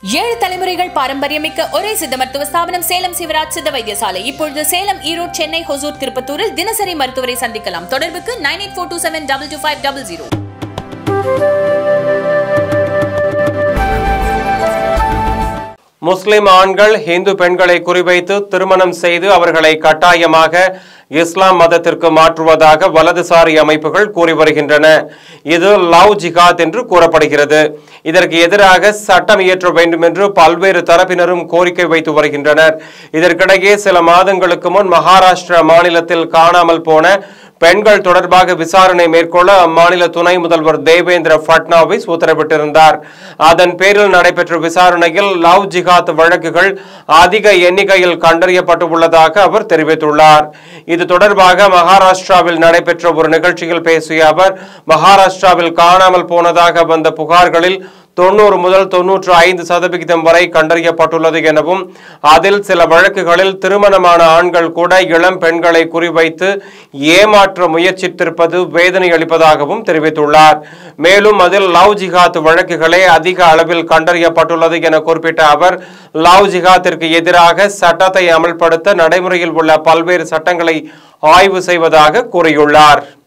ஏழு தலைமுறைகள் பாரம்பரியமிக்க ஒரே சித்த மருத்துவ ஸ்தாபனம் சேலம் சிவராஜ் சித்த வைத்தியசாலை இப்பொழுது சேலம் ஈரோடு சென்னை ஹொசூர் திருப்பத்தூரில் தினசரி மருத்துவரை சந்திக்கலாம் தொடர்புக்கு nine eight four two seven double two five double zero முஸ்லிம் ஆண்கள் இந்து பெண்களை குறிவைத்து திருமணம் செய்து அவர்களை கட்டாயமாக இஸ்லாம் மதத்திற்கு மாற்றுவதாக வலதுசாரி அமைப்புகள் கூறி வருகின்றன இது லவ் ஜிகாத் என்று கூறப்படுகிறது இதற்கு எதிராக சட்டம் இயற்ற வேண்டும் என்று பல்வேறு தரப்பினரும் கோரிக்கை வைத்து வருகின்றனர் இதற்கிடையே சில மாதங்களுக்கு முன் மகாராஷ்டிரா மாநிலத்தில் காணாமல் போன பெண்கள் தொடர்பாக விசாரணை மேற்கொள்ள அம்மாநில துணை முதல்வர் தேவேந்திர பட்னாவிஸ் உத்தரவிட்டிருந்தார் அதன் பேரில் நடைபெற்ற விசாரணையில் லவ் ஜிகாத் வழக்குகள் அதிக எண்ணிக்கையில் கண்டறியப்பட்டுள்ளதாக அவர் தெரிவித்துள்ளார் இது தொடர்பாக மகாராஷ்டிராவில் நடைபெற்ற ஒரு நிகழ்ச்சியில் பேசிய அவர் மகாராஷ்டிராவில் காணாமல் போனதாக வந்த புகார்களில் தொண்ணூறு முதல் தொன்னூற்று ஐந்து சதவிகிதம் வரை கண்டறியப்பட்டுள்ளது எனவும் அதில் சில வழக்குகளில் திருமணமான ஆண்கள் கூட இளம் பெண்களை குறிவைத்து ஏமாற்ற முயற்சித்திருப்பது வேதனை அளிப்பதாகவும் தெரிவித்துள்ளார் மேலும் அதில் லவ் ஜிகாத் வழக்குகளே அதிக அளவில் கண்டறியப்பட்டுள்ளது என குறிப்பிட்ட அவர் லவ் ஜிகாத்திற்கு எதிராக சட்டத்தை அமல்படுத்த நடைமுறையில் உள்ள பல்வேறு சட்டங்களை ஆய்வு செய்வதாக கூறியுள்ளார்